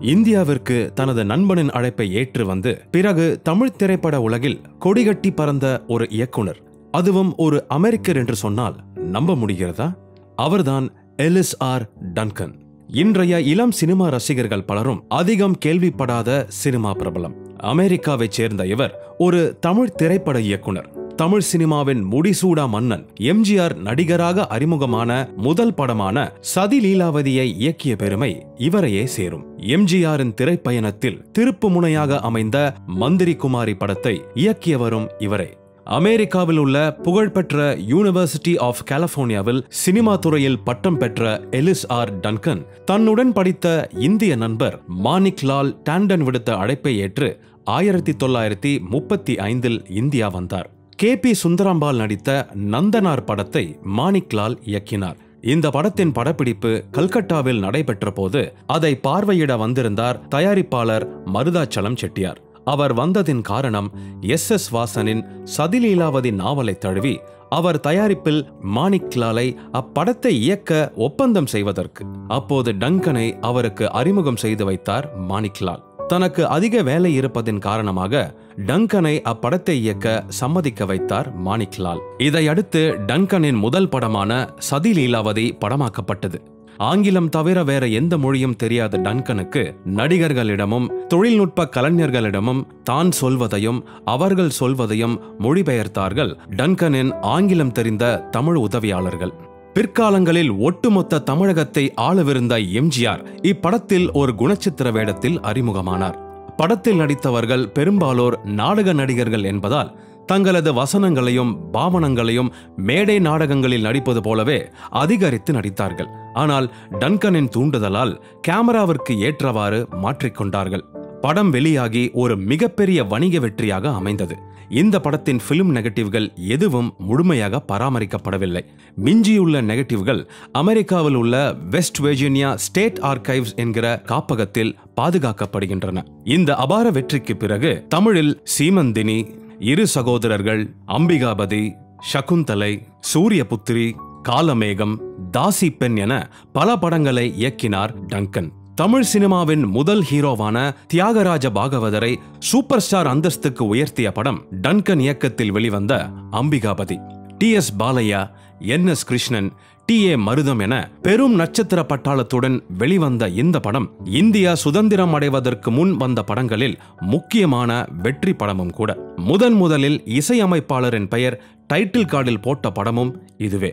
இந்தியாவிற்கு தனது நண்பனின் அழைப்பை ஏற்று வந்து பிறகு தமிழ் திரைப்பட உலகில் கொடிகட்டி பறந்த ஒரு இயக்குனர் அதுவும் ஒரு அமெரிக்கர் என்று சொன்னால் நம்ப முடிகிறதா அவர்தான் எலிஸ் ஆர் டன்கன் இன்றைய இளம் சினிமா ரசிகர்கள் பலரும் அதிகம் கேள்விப்படாத சினிமா பிரபலம் அமெரிக்காவைச் சேர்ந்த இவர் ஒரு தமிழ் திரைப்பட இயக்குனர் தமிழ் சினிமாவின் முடிசூடா மன்னன் எம்ஜிஆர் நடிகராக அறிமுகமான முதல் படமான சதி லீலாவதியை இயக்கிய பெருமை இவரையே சேரும் எம்ஜிஆரின் திரைப்பயணத்தில் திருப்பு முனையாக அமைந்த மந்திரி குமாரி படத்தை இயக்கியவரும் இவரே அமெரிக்காவில் உள்ள புகழ்பெற்ற யூனிவர்சிட்டி ஆஃப் கலிபோர்னியாவில் சினிமா துறையில் பட்டம் பெற்ற எலிஸ் ஆர் டன்கன் தன்னுடன் படித்த இந்திய நண்பர் மாணிக் லால் டாண்டன் விடுத்த அழைப்பை ஏற்று ஆயிரத்தி தொள்ளாயிரத்தி முப்பத்தி ஐந்தில் இந்தியா வந்தார் கே பி சுந்தராம்பாள் நடித்த நந்தனார் படத்தை மாணிக் லால் இயக்கினார் இந்த படத்தின் படப்பிடிப்பு கல்கட்டாவில் நடைபெற்ற போது அதை பார்வையிட வந்திருந்தார் தயாரிப்பாளர் மருதாச்சலம் செட்டியார் அவர் வந்ததின் காரணம் எஸ் எஸ் வாசனின் சதிலீலாவதி நாவலை தழுவி அவர் தயாரிப்பில் மாணிக் லாலை அப்படத்தை இயக்க ஒப்பந்தம் செய்வதற்கு அப்போது டங்கனை அவருக்கு அறிமுகம் செய்து வைத்தார் மாணிக் லால் தனக்கு அதிக வேலை இருப்பதின் காரணமாக டங்கனை அப்படத்தை இயக்க சம்மதிக்க வைத்தார் மாணிக்லால் இதையடுத்து டங்கனின் முதல் படமான சதி லீலாவதி படமாக்கப்பட்டது ஆங்கிலம் தவிர வேற எந்த மொழியும் தெரியாத டன்கனுக்கு நடிகர்களிடமும் தொழில்நுட்ப கலைஞர்களிடமும் தான் சொல்வதையும் அவர்கள் சொல்வதையும் மொழிபெயர்த்தார்கள் டன்கனின் ஆங்கிலம் தெரிந்த தமிழ் உதவியாளர்கள் பிற்காலங்களில் ஒட்டுமொத்த தமிழகத்தை ஆளவிருந்த எம்ஜிஆர் இப்படத்தில் ஒரு குணச்சித்திர வேடத்தில் அறிமுகமானார் படத்தில் நடித்தவர்கள் பெரும்பாலோர் நாடக நடிகர்கள் என்பதால் தங்களது வசனங்களையும் பாவனங்களையும் மேடை நாடகங்களில் நடிப்பது போலவே அதிகரித்து நடித்தார்கள் ஆனால் டன்கனின் தூண்டுதலால் கேமராவிற்கு ஏற்றவாறு மாற்றிக்கொண்டார்கள் படம் வெளியாகி ஒரு மிகப்பெரிய வணிக வெற்றியாக அமைந்தது இந்த படத்தின் பிலிம் நெகட்டிவ்கள் எதுவும் முழுமையாக பராமரிக்கப்படவில்லை மிஞ்சியுள்ள நெகட்டிவ்கள் அமெரிக்காவில் உள்ள வெஸ்ட் வெர்ஜீனியா ஸ்டேட் ஆர்கைவ்ஸ் என்கிற காப்பகத்தில் பாதுகாக்கப்படுகின்றன இந்த அபார வெற்றிக்கு பிறகு தமிழில் சீமந்தினி இரு சகோதரர்கள் அம்பிகாபதி சகுந்தலை சூரியபுத்திரி காலமேகம் தாசி பெண் என பல படங்களை இயக்கினார் டங்கன் தமிழ் சினிமாவின் முதல் ஹீரோவான தியாகராஜ பாகவதரை சூப்பர் ஸ்டார் அந்தஸ்துக்கு உயர்த்திய படம் டன்கன் இயக்கத்தில் வெளிவந்த Ambikapathy T S Balaiah N S Krishnan T A Madhuram என பெரும் நட்சத்திர பட்டாளத்துடன் வெளிவந்த இந்த படம் இந்தியா சுதந்திரம் அடைவதற்கு முன் வந்த படங்களில் முக்கியமான வெற்றி படமும் கூட முதன் முதலில் இசையமைப்பாளரின் பெயர் டைட்டில் கார்டில் போட்ட படமும் இதுவே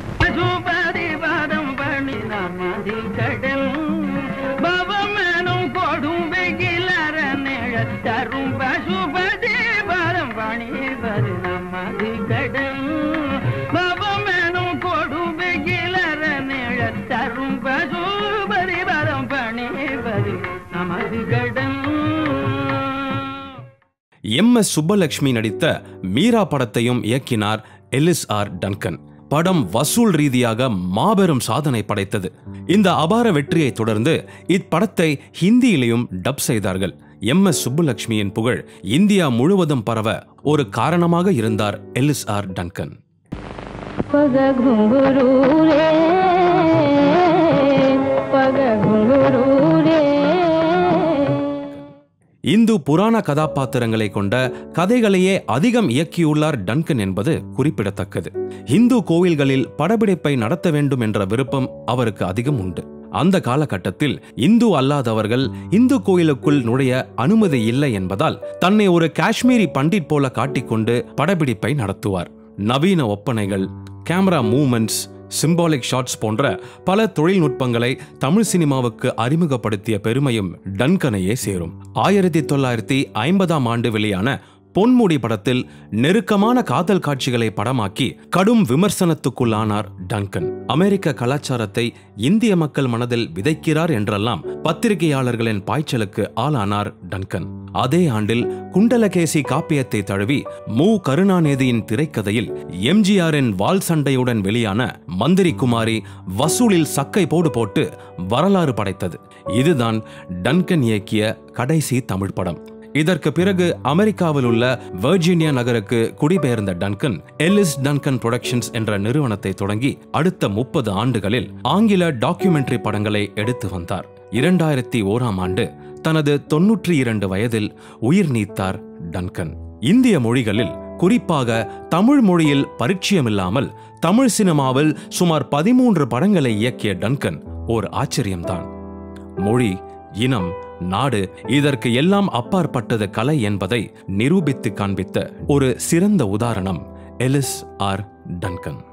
பசுபதி பதம் பண்ணி நமதி கடல் பவமனும் கொடும் வெகிலர நிழல் தரும் பசுபதி பதம் பணிவது நமது கடல் பவமனும் கொடும் வெகிலர நிழல் தரும் பசுபதி பதம் பணிவது நமது கடல் எம் எஸ் சுப்பலட்சுமி நடித்த மீரா படத்தையும் இயக்கினார் எலிஸ் ஆர் டன்கன் படம் வசூல் ரீதியாக மாபெரும் சாதனை படைத்தது இந்த அபார வெற்றியை தொடர்ந்து இப்படத்தை ஹிந்தியிலையும் டப் செய்தார்கள் எம் எஸ் சுப்புலட்சுமியின் புகழ் இந்தியா முழுவதும் பரவ ஒரு காரணமாக இருந்தார் எலிஸ் ஆர் டன்கன் पग घुंघरू रे पग घुंघरू रे இந்து புராண கதாபாத்திரங்களை கொண்ட கதைகளையே அதிகம் இயக்கியுள்ளார் டன்கன் என்பது குறிப்பிடத்தக்கது இந்து கோவில்களில் படப்பிடிப்பை நடத்த வேண்டும் என்ற விருப்பம் அவருக்கு அதிகம் உண்டு அந்த காலகட்டத்தில் இந்து அல்லாதவர்கள் இந்து கோயிலுக்குள் நுழைய அனுமதி இல்லை என்பதால் தன்னை ஒரு காஷ்மீரி பண்டிட் போல காட்டிக்கொண்டு படப்பிடிப்பை நடத்துவார் நவீன ஒப்பனைகள் கேமரா மூவ்மெண்ட்ஸ் சிம்பாலிக் ஷாட்ஸ் போன்ற பல தொழில்நுட்பங்களை தமிழ் சினிமாவுக்கு அறிமுகப்படுத்திய பெருமையும் டன்கனையே சேரும் ஆயிரத்தி தொள்ளாயிரத்தி ஐம்பதாம் ஆண்டு வெளியான பொன்முடி படத்தில் நெருக்கமான காதல் காட்சிகளை படமாக்கி கடும் விமர்சனத்துக்குள்ளானார் டன்கன் அமெரிக்க கலாச்சாரத்தை இந்திய மக்கள் மனதில் விதைக்கிறார் என்றெல்லாம் பத்திரிகையாளர்களின் பாய்ச்சலுக்கு ஆளானார் டன்கன் அதே ஆண்டில் குண்டலகேசி காப்பியத்தை தழுவி மு கருணாநிதியின் திரைக்கதையில் எம்ஜிஆரின் வால் சண்டையுடன் வெளியான மந்திரி குமாரி வசூலில் சக்கை போடு போட்டு வரலாறு படைத்தது இதுதான் டன்கன் இயக்கிய கடைசி தமிழ் படம் இதற்கு பிறகு அமெரிக்காவில் உள்ள வெர்ஜீனியா நகருக்கு குடிபெயர்ந்த டன்கன் எல்லிஸ் டன்கன் புரொடக்ஷன்ஸ் என்ற நிறுவனத்தை தொடங்கி அடுத்த முப்பது ஆண்டுகளில் ஆங்கில டாக்குமெண்ட்ரி படங்களை எடுத்து வந்தார் இரண்டாயிரத்தி ஓராம் ஆண்டு தனது தொன்னூற்றி இரண்டு வயதில் உயிர் நீத்தார் டன்கன் இந்திய மொழிகளில் குறிப்பாக தமிழ் மொழியில் பரிச்சயமில்லாமல் தமிழ் சினிமாவில் சுமார் பதிமூன்று படங்களை இயக்கிய டன்கன் ஓர் ஆச்சரியம்தான் மொழி இனம் நாடு இதற்கு எல்லாம் அப்பாற்பட்டது கலை என்பதை நிரூபித்து காண்பித்த ஒரு சிறந்த உதாரணம் எலிஸ் ஆர் டன்கன்